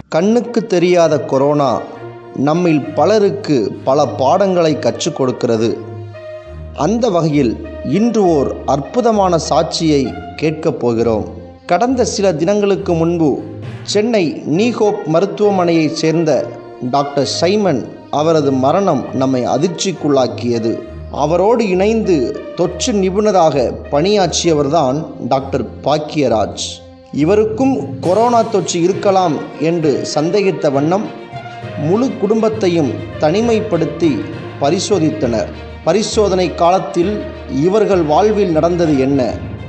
கண்ணுக்கு தெரியாத கொரோனா நம்மில் பலருக்கு பல பாடங்களை கற்றுக் கொடுக்கிறது அந்த வகையில் இன்று ஓர் அற்புதமான சாட்சியை கேட்கப் போகிறோம் கடந்த சில தினங்களுக்கு முன்பு சென்னை நீஹோப் மருத்துவமனையைச் சேர்ந்த டாக்டர் சைமன் அவரது மரணம் நம்மை அதிர்ச்சிக்குள்ளாக்கியது அவரோடு இணைந்து தொற்று நிபுணராக பணியாற்றியவர்தான் டாக்டர் பாக்கியராஜ் இவருக்கும் கொரோனா தொற்று இருக்கலாம் என்று சந்தேகித்த வண்ணம் முழு குடும்பத்தையும் தனிமைப்படுத்தி பரிசோதித்தனர் பரிசோதனை காலத்தில் இவர்கள் வாழ்வில் நடந்தது என்ன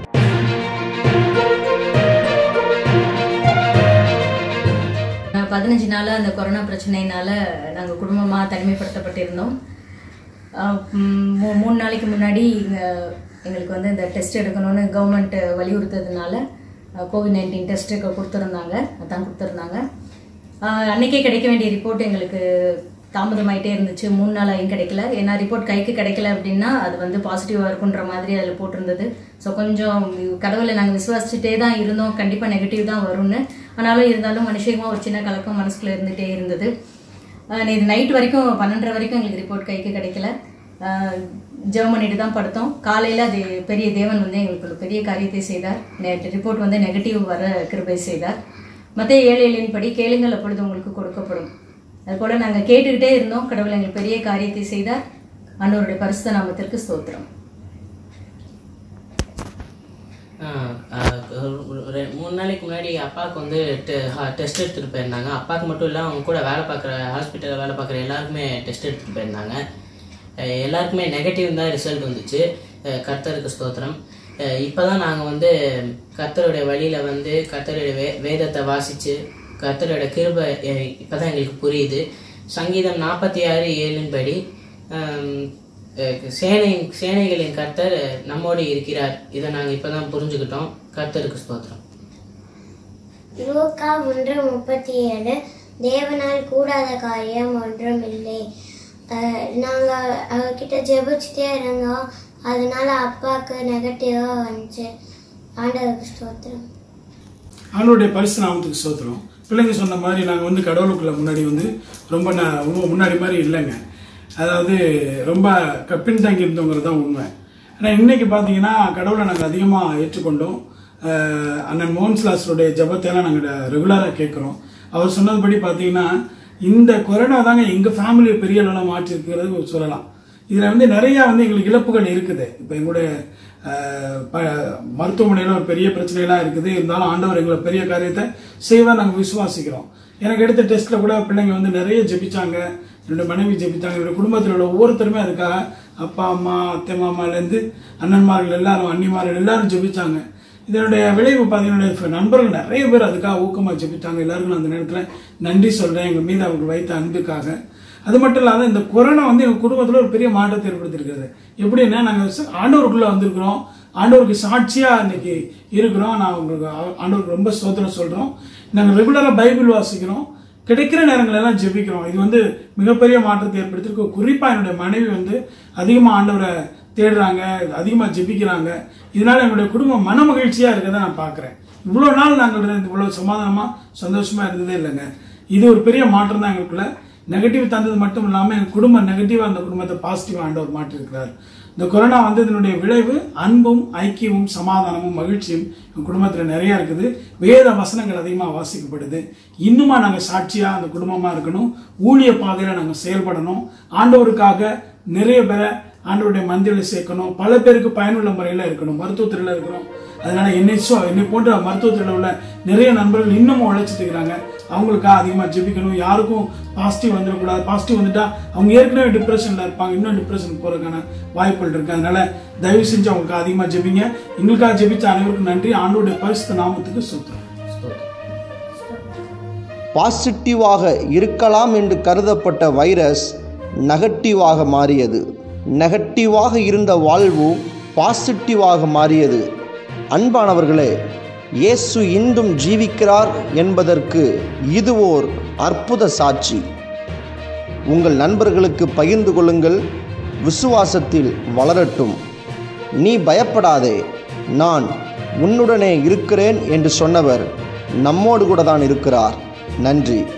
பதினஞ்சு நாளாக அந்த கொரோனா பிரச்சனையினால நாங்கள் குடும்பமாக தனிமைப்படுத்தப்பட்டிருந்தோம் ஆஹ் உம் மூ மூணு நாளைக்கு முன்னாடி இங்க எங்களுக்கு வந்து இந்த டெஸ்ட் எடுக்கணும்னு கவர்மெண்ட் வலியுறுத்ததுனால கோவிட் நைன்டீன் டெஸ்ட்டுக்கு கொடுத்துருந்தாங்க அதான் கொடுத்துருந்தாங்க ஆஹ் அன்னைக்கே கிடைக்க வேண்டிய ரிப்போர்ட் எங்களுக்கு தாமதமாயிட்டே இருந்துச்சு மூணு நாள் ஆகியும் கிடைக்கல ஏன்னா ரிப்போர்ட் கைக்கு கிடைக்கல அப்படின்னா அது வந்து பாசிட்டிவாக இருக்குன்ற மாதிரி அதில் போட்டிருந்தது ஸோ கொஞ்சம் கடவுளை நாங்கள் விசுவாசிச்சுட்டே தான் இருந்தோம் கண்டிப்பாக நெகட்டிவ் தான் வரும்னு ஆனாலும் இருந்தாலும் மனுஷமாக ஒரு சின்ன கலக்கம் மனசுக்குள்ள இருந்துகிட்டே இருந்தது நேற்று நைட் வரைக்கும் பன்னெண்டரை வரைக்கும் எங்களுக்கு ரிப்போர்ட் கைக்கு கிடைக்கல ஜெபம் பண்ணிட்டு தான் படுத்தோம் காலையில் அது பெரிய தேவன் வந்து எங்களுக்கு ஒரு பெரிய காரியத்தை செய்தார் நேற்று ரிப்போர்ட் வந்து நெகட்டிவ் வர கிருபை செய்தார் மற்ற ஏழு ஏழின் படி கேளுங்கள் அப்பொழுது உங்களுக்கு கொடுக்கப்படும் அதுபோல் நாங்கள் கேட்டுக்கிட்டே இருந்தோம் கடவுள் எங்களுக்கு பெரிய காரியத்தை செய்தார் ஆண்டவருடைய பரிசுத்த நாமத்திற்கு ஸ்தோத்திரம் ஆஹ் ஆஹ் ஒரு ரெ- மூணு நாளைக்கு முன்னாடி அப்பாவுக்கு வந்து டெஸ்ட் எடுத்துகிட்டு போயிருந்தாங்க அப்பாவுக்கு மட்டும் இல்லை அவங்க கூட வேலை பார்க்குற ஹாஸ்பிட்டலில் வேலை பார்க்குற எல்லாருக்குமே டெஸ்ட் எடுத்துகிட்டு போயிருந்தாங்க அஹ் எல்லாருக்குமே நெகட்டிவ் தான் ரிசல்ட் வந்துச்சு அஹ் கர்த்தருக்கு ஸ்தோத்திரம் இப்போ தான் நாங்கள் வந்து கர்த்தருடைய வழியில் வந்து கர்த்தருடைய வே வேதத்தை வாசித்து கர்த்தரோட கிருபை இப்போ தான் எங்களுக்கு புரியுது சங்கீதம் நாற்பத்தி ஆறு ஏழின்படி ஆம், அஹ் சேனை சேனைகளின் கர்த்தர் நம்மோடு இருக்கிறார் இதை நாங்கள் இப்போ தான் புரிஞ்சுக்கிட்டோம் கர்த்தருக்கு ஸ்தோத்திரம் லூக்கா ஒன்று முப்பத்தி ஏழு தேவனால் கூடாத காரியம் ஒன்றும் இல்லை நாங்கள் அவர்கிட்ட ஜெபிச்சுட்டே இருந்தோம் அதனால அப்பாவுக்கு நெகட்டிவாக வந்துச்சு ஆண்டவருக்கு ஸ்தோத்திரம் ஆண்டவருடைய பரிசு நாமத்துக்கு சோத்துறோம் பிள்ளைங்க சொன்ன மாதிரி நாங்கள் வந்து கடவுளுக்குள்ள முன்னாடி வந்து ரொம்ப ந- ரொம்ப முன்னாடி மாதிரி இல்லைங்க அதாவது ரொம்ப க- பின்தங்கி இருந்தோங்கிறது தான் உண்மை ஆனால் இன்னைக்கு பார்த்தீங்கன்னா கடவுளை நாங்கள் அதிகமாக ஏற்றுக்கொண்டோம் அஹ் அண்ணன் மோகன்ஸ்லாஸருடைய ஜபத்தையெல்லாம் நாங்கள் ரெகுலராக கேட்குறோம் அவர் சொன்னதுபடி பார்த்தீங்கன்னா இந்த கொரோனா தாங்க எங்கள் ஃபேமிலியை பெரிய அளவில் மாற்றிருக்கிறது சொல்லலாம் இதில் வந்து நிறைய வந்து எங்களுக்கு இழப்புகள் இருக்குது இப்போ எங்களுடைய அஹ், ப- மருத்துவமனையில் ஒரு பெரிய பிரச்சனைலாம் இருக்குது இருந்தாலும் ஆண்டவர் எங்களை பெரிய காரியத்தை செய்வார் நாங்கள் விசுவாசிக்கிறோம் எனக்கு எடுத்த டெஸ்ட்டில் கூட பிள்ளைங்க வந்து நிறைய ஜெபிச்சாங்க என்னோட மனைவி ஜெபிச்சாங்க என்னோட குடும்பத்தில் உள்ள ஒவ்வொருத்தருமே அதுக்காக அப்பா அம்மா அத்தை மாமாலேருந்து அண்ணன்மார்கள் எல்லாரும் அண்ணிமார்கள் எல்லாரும் ஜெபிச்சாங்க இதனுடைய விளைவு பார்த்தீங்கன்னா என்னுடைய நண்பர்கள் நிறைய பேர் அதுக்காக ஊக்கமாக ஜெபிச்சாங்க எல்லாருக்கும் நான் அந்த நேரத்தில் நன்றி சொல்கிறேன் எங்கள் மீது அவர்கள் வைத்த அன்புக்காக அது மட்டும் இல்லாத இந்த கொரோனா வந்து எங்கள் குடும்பத்தில் ஒரு பெரிய மாற்றத்தை ஏற்படுத்தியிருக்கிறது எப்படின்னா நாங்கள் ஆண்டவருக்குள்ளே வந்திருக்கிறோம் ஆண்டவருக்கு சாட்சியாக இன்னைக்கு இருக்கிறோம் நான் உங்களுக்கு ஆ- ஆண்டவருக்கு ரொம்ப சோதனை சொல்கிறோம் நாங்கள் ரெகுலராக பைபிள் வாசிக்கிறோம் கிடைக்கிற நேரங்கள் எல்லாம் ஜெபிக்கிறோம் இது வந்து மிகப்பெரிய மாற்றத்தை ஏற்படுத்தியிருக்கு குறிப்பாக என்னுடைய மனைவி வந்து அதிகமாக ஆண்டவரை தேடுறாங்க அதிகமாக ஜெபிக்கிறாங்க இதனால எங்களுடைய குடும்பம் மன மகிழ்ச்சியாக இருக்கதை நான் பார்க்குறேன் இவ்வளோ நாள் நாங்கள் இருந்து இவ்வளோ சமாதானமாக சந்தோஷமாக இருந்ததே இல்லைங்க இது ஒரு பெரிய மாற்றம் தான் எங்களுக்குள்ள நெகட்டிவ் தந்தது மட்டும் இல்லாமல் எங்கள் குடும்பம் நெகட்டிவாக அந்த குடும்பத்தை பாசிட்டிவாக ஆண்டவர் மாற்றிருக்கிறார் இந்த கொரோனா வந்ததனுடைய விளைவு அன்பும் ஐக்கியமும் சமாதானமும் மகிழ்ச்சியும் எங்கள் குடும்பத்தில் நிறைய இருக்குது வேத வசனங்கள் அதிகமாக வாசிக்கப்படுது இன்னுமா நாங்கள் சாட்சியாக அந்த குடும்பமாக இருக்கணும் ஊழிய பாதையில் நாங்கள் செயல்படணும் ஆண்டவருக்காக நிறைய பேரை ஆண்டவருடைய மந்திரில் சேர்க்கணும் பல பேருக்கு பயனுள்ள முறையில் இருக்கணும் மருத்துவத்துறையில் இருக்கிறோம் அதனால என்னை சோ- என்னை போன்ற மருத்துவத்துறையில் உள்ள நிறைய நண்பர்கள் இன்னமும் உழைச்சிட்டு இருக்கிறாங்க அவங்களுக்காக அதிகமாக ஜெபிக்கணும் யாருக்கும் பாசிட்டிவ் வந்துடக்கூடாது பாசிட்டிவ் வந்துட்டா அவங்க ஏற்கனவே டிப்ரெஷனில் இருப்பாங்க இன்னும் டிப்ரெஷன் போகிறதுக்கான வாய்ப்புகள் இருக்கு அதனால தயவு செஞ்சு அவங்களுக்கு அதிகமாக ஜெபிங்க எங்களுக்காக ஜெபிச்ச அனைவருக்கும் நன்றி ஆண்டோடைய பரிசுத்த நாமத்துக்கு சுத்தம் ஸ்தோத்திரம் பாசிட்டிவாக இருக்கலாம் என்று கருதப்பட்ட வைரஸ் நெகட்டிவாக மாறியது நெகட்டிவாக இருந்த வாழ்வு பாசிட்டிவாக மாறியது அன்பானவர்களே இயேசு இன்றும் ஜீவிக்கிறார் என்பதற்கு இது ஓர் அற்புத சாட்சி உங்கள் நண்பர்களுக்கு பகிர்ந்து கொள்ளுங்கள் விசுவாசத்தில் வளரட்டும் நீ பயப்படாதே நான் உன்னுடனே இருக்கிறேன் என்று சொன்னவர் நம்மோடு கூட தான் இருக்கிறார் நன்றி